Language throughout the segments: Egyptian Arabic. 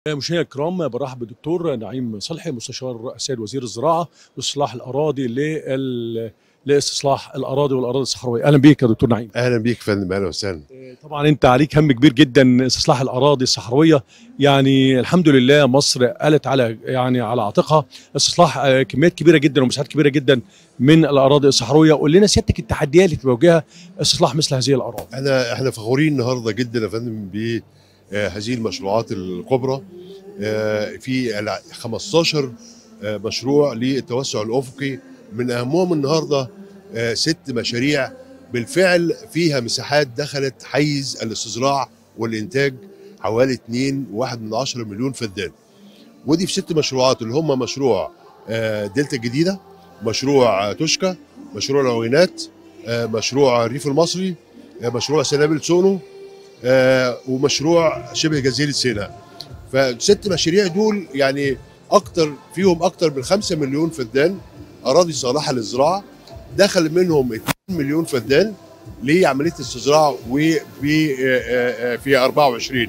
مشاهدينا الكرام برحب بالدكتور نعيم صلحي مستشار السيد وزير الزراعه واصلاح الاراضي لل... لاستصلاح الاراضي والاراضي الصحراويه اهلا بيك يا دكتور نعيم اهلا بيك يا فندم اهلا وسهلا طبعا انت عليك هم كبير جدا استصلاح الاراضي الصحراويه يعني الحمد لله مصر قالت على يعني على عاتقها استصلاح آه، كميات كبيره جدا ومساحات كبيره جدا من الاراضي الصحراويه قول لنا سيادتك التحديات اللي بتواجهها استصلاح مثل هذه الاراضي احنا احنا فخورين النهارده جدا يا فندم بهذه المشروعات الكبرى آه، في الع- 15 آه، مشروع للتوسع الافقي من اهمهم النهارده آه، ست مشاريع بالفعل فيها مساحات دخلت حيز الاستصلاح والانتاج حوالي 2.1 مليون فدان ودي في ست مشروعات اللي هم مشروع آه، دلتا الجديده مشروع آه، توشكا مشروع العوينات آه، مشروع الريف المصري آه، مشروع سنابل سونو آه، ومشروع شبه جزيره سيناء فالست مشاريع دول يعني اكتر فيهم اكتر من 5 مليون فدان اراضي صالحه للزراعه دخل منهم 2 مليون فدان لعمليه الزراعه وفي آه، آه، في 24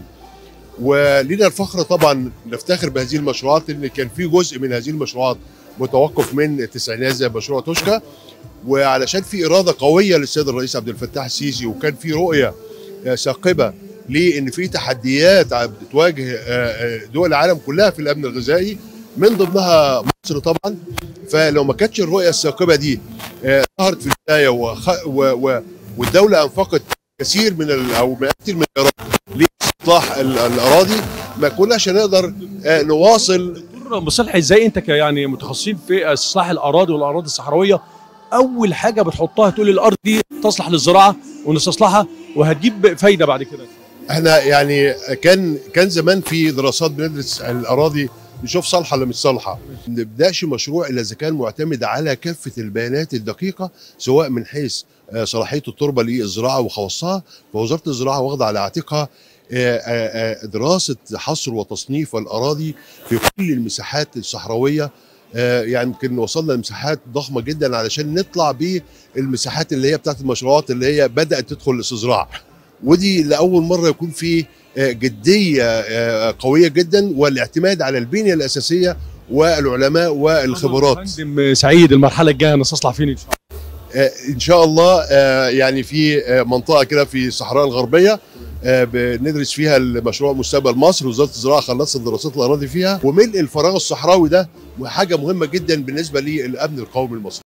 ولينا الفخر طبعا نفتخر بهذه المشروعات لان كان في جزء من هذه المشروعات متوقف من التسعينات زي مشروع توشكا وعلشان في اراده قويه للسيد الرئيس عبد الفتاح السيسي وكان في رؤيه آه، ثاقبه لان في تحديات عم بتواجه آه، آه، دول العالم كلها في الامن الغذائي من ضمنها مصر طبعا فلو ما كانتش الرؤيه الثاقبه دي آه، ظهرت في البدايه وخ... و... و... والدوله انفقت كثير من ال... او مئات المليارات لاصلاح ال- الاراضي ما كناش هنقدر آه، نواصل دكتور مصلحي ازاي انت ك- يعني متخصصين في استصلاح الاراضي والاراضي الصحراويه اول حاجه بتحطها تقول الارض دي تصلح للزراعه ونستصلحها وهتجيب فايده بعد كده احنا يعني كان كان زمان في دراسات بندرس الاراضي نشوف صالحه ولا مش صالحه ما نبداش مشروع الا اذا كان معتمد على كافه البيانات الدقيقه سواء من حيث آه، صلاحيه التربه للزراعه وخواصها فوزاره الزراعه واخده على عاتقها آه، آه، آه، دراسه حصر وتصنيف الاراضي في كل المساحات الصحراويه آه، يعني يمكن وصلنا لمساحات ضخمه جدا علشان نطلع بالمساحات اللي هي بتاعت المشروعات اللي هي بدات تدخل الاستزراع ودي لاول مره يكون في آه، جديه آه، قويه جدا والاعتماد على البنيه الاساسيه والعلماء والخبرات فندم سعيد المرحله الجايه نستصلح فين ان شاء الله آه، ان شاء الله آه، يعني في آه، منطقه كده في الصحراء الغربيه آه، بندرس فيها المشروع مستقبل مصر وزاره الزراعه خلصت دراسات الاراضي فيها وملء الفراغ الصحراوي ده حاجه مهمه جدا بالنسبه للامن القومي المصري